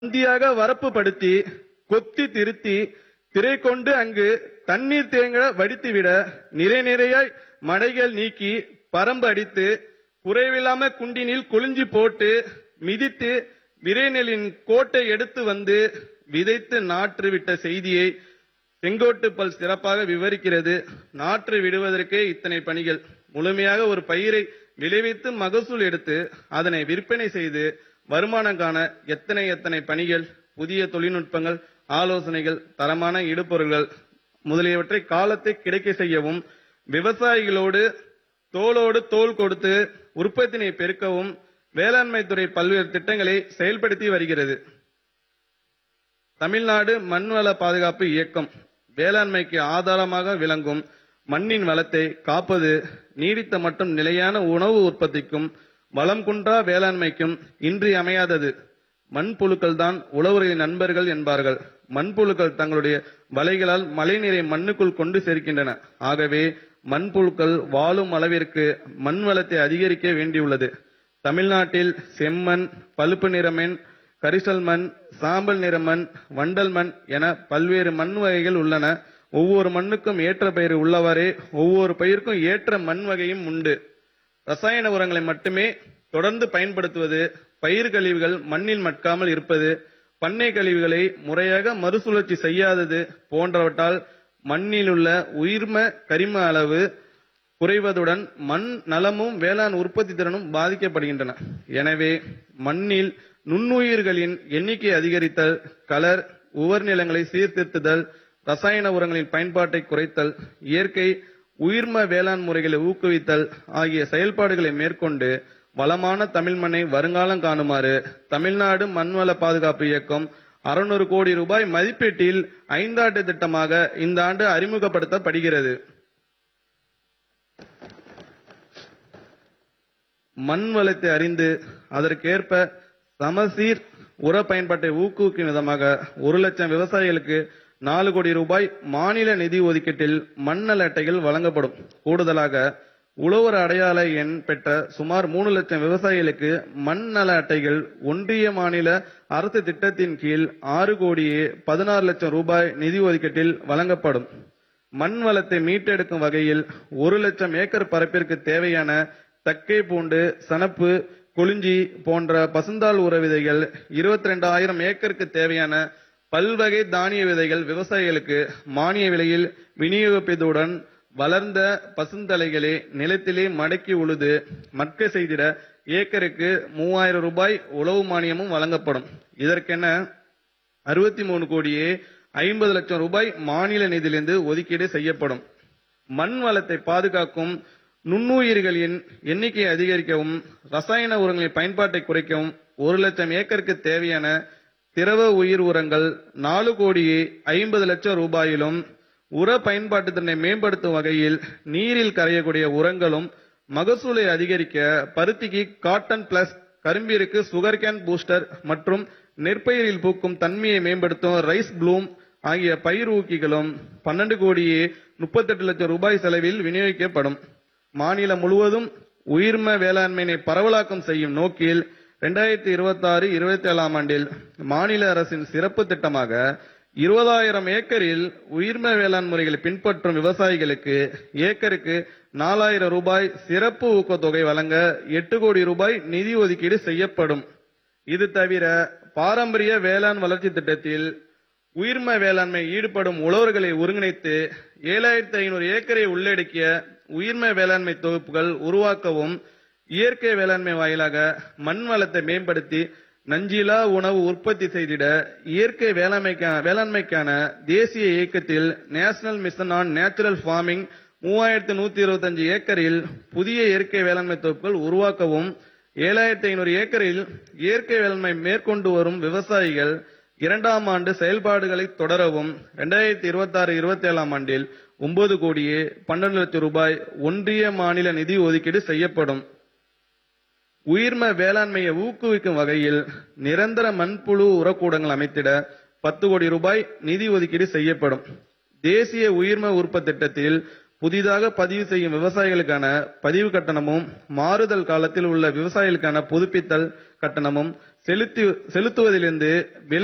பந்தியாக வரப்பு படுத்தி கொத்தி திருத்தி திரை கொண்டு அங்கு தண்ணீர் தேங்க வடித்துவிட நிறை நிறையாய் மடைகள் நீக்கி பரம்பு அடித்து குறைவில்லாம குண்டினில் குளிஞ்சி போட்டு மிதித்து விரைநெலின் கோட்டை எடுத்து வந்து விதைத்து நாற்று விட்ட செய்தியை செங்கோட்டு பல் சிறப்பாக விவரிக்கிறது நாற்று விடுவதற்கே இத்தனை பணிகள் முழுமையாக ஒரு பயிரை விளைவித்து மகசூல் எடுத்து அதனை விற்பனை செய்து வருமானம் காண எத்தனை எத்தனை பணிகள் புதிய தொழில்நுட்பங்கள் ஆலோசனைகள் தரமான இடுபொருள்கள் முதலியவற்றை காலத்தை கிடைக்க செய்யவும் விவசாயிகளோடு தோளோடு தோள் கொடுத்து உற்பத்தினை பெருக்கவும் வேளாண்மை துறை பல்வேறு திட்டங்களை செயல்படுத்தி வருகிறது தமிழ்நாடு மண்வள பாதுகாப்பு இயக்கம் வேளாண்மைக்கு ஆதாரமாக விளங்கும் மண்ணின் வளத்தை காப்பது நீடித்த மற்றும் நிலையான உணவு உற்பத்திக்கும் வளம் குன்றா வேளாண்மைக்கும் இன்றியமையாதது மண்புழுக்கள் தான் உழவர்களின் நண்பர்கள் என்பார்கள் மண்புழுக்கள் தங்களுடைய வலைகளால் மழைநீரை மண்ணுக்குள் கொண்டு சேர்க்கின்றன ஆகவே மண்புழுக்கள் வாழும் அளவிற்கு மண் வளத்தை அதிகரிக்க வேண்டியுள்ளது தமிழ்நாட்டில் செம்மண் பழுப்பு நிற மண் கரிசல் மண் சாம்பல் நிற மண் வண்டல் மண் என பல்வேறு மண் வகைகள் உள்ளன ஒவ்வொரு மண்ணுக்கும் ஏற்ற பயிர் உள்ளவாறே ஒவ்வொரு பயிருக்கும் ஏற்ற மண் வகையும் உண்டு ரசாயன உரங்களை மட்டுமே தொடர்ந்து பயன்படுத்துவது பயிர் கழிவுகள் மண்ணில் மட்காமல் இருப்பது பண்ணை கழிவுகளை முறையாக மறுசுழற்சி செய்யாதது போன்றவற்றால் மண்ணில் உள்ள உயிர்ம கரிம அளவு குறைவதுடன் மண் நலமும் வேளாண் உற்பத்தி திறனும் பாதிக்கப்படுகின்றன எனவே மண்ணில் நுண்ணுயிர்களின் எண்ணிக்கை அதிகரித்தல் கலர் உவர் நிலங்களை சீர்திருத்துதல் ரசாயன உரங்களின் பயன்பாட்டை குறைத்தல் இயற்கை உயிர்ம வேளாண் முறைகளை ஊக்குவித்தல் ஆகிய செயல்பாடுகளை மேற்கொண்டு வளமான தமிழ் மண்ணை வருங்காலம் காணுமாறு தமிழ்நாடு மண்வள பாதுகாப்பு இயக்கம் அறுநூறு கோடி ரூபாய் மதிப்பீட்டில் ஐந்தாண்டு திட்டமாக இந்த ஆண்டு அறிமுகப்படுத்தப்படுகிறது மண் வளத்தை அறிந்து அதற்கேற்ப சமசீர் உர பயன்பாட்டை ஊக்குவிக்கும் விதமாக ஒரு லட்சம் விவசாயிகளுக்கு நாலு கோடி ரூபாய் மாநில நிதி ஒதுக்கீட்டில் மண்ணல் அட்டைகள் வழங்கப்படும் கூடுதலாக உழவர் அடையாள எண் பெற்ற சுமார் மூணு லட்சம் விவசாயிகளுக்கு மண் நல அட்டைகள் ஒன்றிய மாநில அரசு திட்டத்தின் கீழ் ஆறு கோடியே பதினாறு லட்சம் ரூபாய் நிதி ஒதுக்கீட்டில் வழங்கப்படும் மண் வளத்தை மீட்டெடுக்கும் வகையில் ஒரு லட்சம் ஏக்கர் பரப்பிற்கு தேவையான தக்கை பூண்டு சணப்பு கொளிஞ்சி போன்ற பசுந்தாள் உர விதைகள் இருபத்தி ரெண்டாயிரம் ஏக்கருக்கு தேவையான பல்வகை தானிய விதைகள் விவசாயிகளுக்கு மானிய விலையில் விநியோகிப்பதுடன் வளர்ந்த பசுந்தலைகளை நிலத்திலே மடக்கி உழுது மட்க செய்திட ஏக்கருக்கு மூவாயிரம் ரூபாய் உழவு மானியமும் வழங்கப்படும் இதற்கென அறுபத்தி மூணு கோடியே ஐம்பது லட்சம் ரூபாய் மாநில நிதியிலிருந்து ஒதுக்கீடு செய்யப்படும் மண் வளத்தை பாதுகாக்கும் நுண்ணுயிர்களின் எண்ணிக்கையை அதிகரிக்கவும் ரசாயன உரங்களின் பயன்பாட்டை குறைக்கவும் ஒரு லட்சம் ஏக்கருக்கு தேவையான திரவ உயிர் உரங்கள் நாலு கோடியே ஐம்பது லட்சம் ரூபாயிலும் உர பயன்பாட்டு திறனை மேம்படுத்தும் வகையில் நீரில் கரையக்கூடிய உரங்களும் மகசூலை அதிகரிக்க பருத்திக்கு காட்டன் பிளஸ் கரும்பிற்கு சுகர் கேன் பூஸ்டர் மற்றும் நெற்பயிரில் பூக்கும் தன்மையை மேம்படுத்தும் ரைஸ் ப்ளூம் ஆகிய பயிர் ஊக்கிகளும் பன்னெண்டு கோடியே முப்பத்தெட்டு லட்சம் ரூபாய் செலவில் விநியோகிக்கப்படும் மாநிலம் முழுவதும் உயிர்ம வேளாண்மையை பரவலாக்கம் செய்யும் நோக்கில் இரண்டாயிரத்தி இருபத்தி ஆறு இருபத்தி ஏழாம் ஆண்டில் மாநில அரசின் சிறப்பு திட்டமாக இருபதாயிரம் ஏக்கரில் உயிர்ம வேளாண் முறைகளை பின்பற்றும் விவசாயிகளுக்கு ஏக்கருக்கு நாலாயிரம் ரூபாய் சிறப்பு ஊக்கத்தொகை வழங்க எட்டு கோடி ரூபாய் நிதி ஒதுக்கீடு செய்யப்படும் இது தவிர பாரம்பரிய வேளாண் வளர்ச்சி திட்டத்தில் உயிர்ம வேளாண்மை ஈடுபடும் உழவர்களை ஒருங்கிணைத்து ஏழாயிரத்தி ஐநூறு ஏக்கரை உள்ளடக்கிய உயிர்ம வேளாண்மை தொகுப்புகள் உருவாக்கவும் இயற்கை வேளாண்மை வாயிலாக மண் வளத்தை மேம்படுத்தி நஞ்சிலா உணவு உற்பத்தி செய்திட இயற்கை வேளாண்மைக்கான வேளாண்மைக்கான தேசிய இயக்கத்தில் national mission on natural farming மூவாயிரத்து நூத்தி இருபத்தஞ்சு ஏக்கரில் புதிய இயற்கை வேளாண்மை தொகுப்புகள் உருவாக்கவும் ஏழாயிரத்தி ஐநூறு ஏக்கரில் இயற்கை வேளாண்மை மேற்கொண்டு வரும் விவசாயிகள் இரண்டாம் ஆண்டு செயல்பாடுகளை தொடரவும் இரண்டாயிரத்தி இருபத்தி ஆறு இருபத்தி ஏழாம் ஆண்டில் ஒன்பது கோடியே பன்னெண்டு லட்சம் ரூபாய் ஒன்றிய மாநில நிதி ஒதுக்கீடு செய்யப்படும் உயிர்ம வேளாண்மையை ஊக்குவிக்கும் வகையில் நிரந்தர மண்புழு உரக்கூடங்கள் அமைத்திட பத்து கோடி ரூபாய் நிதி ஒதுக்கீடு செய்யப்படும் தேசிய உயிர்ம உற்பத்தி திட்டத்தில் புதிதாக பதிவு செய்யும் விவசாயிகளுக்கான பதிவு கட்டணமும் மாறுதல் காலத்தில் உள்ள விவசாயிகளுக்கான புதுப்பித்தல் கட்டணமும் செலுத்தி செலுத்துவதிலிருந்து விலக்கு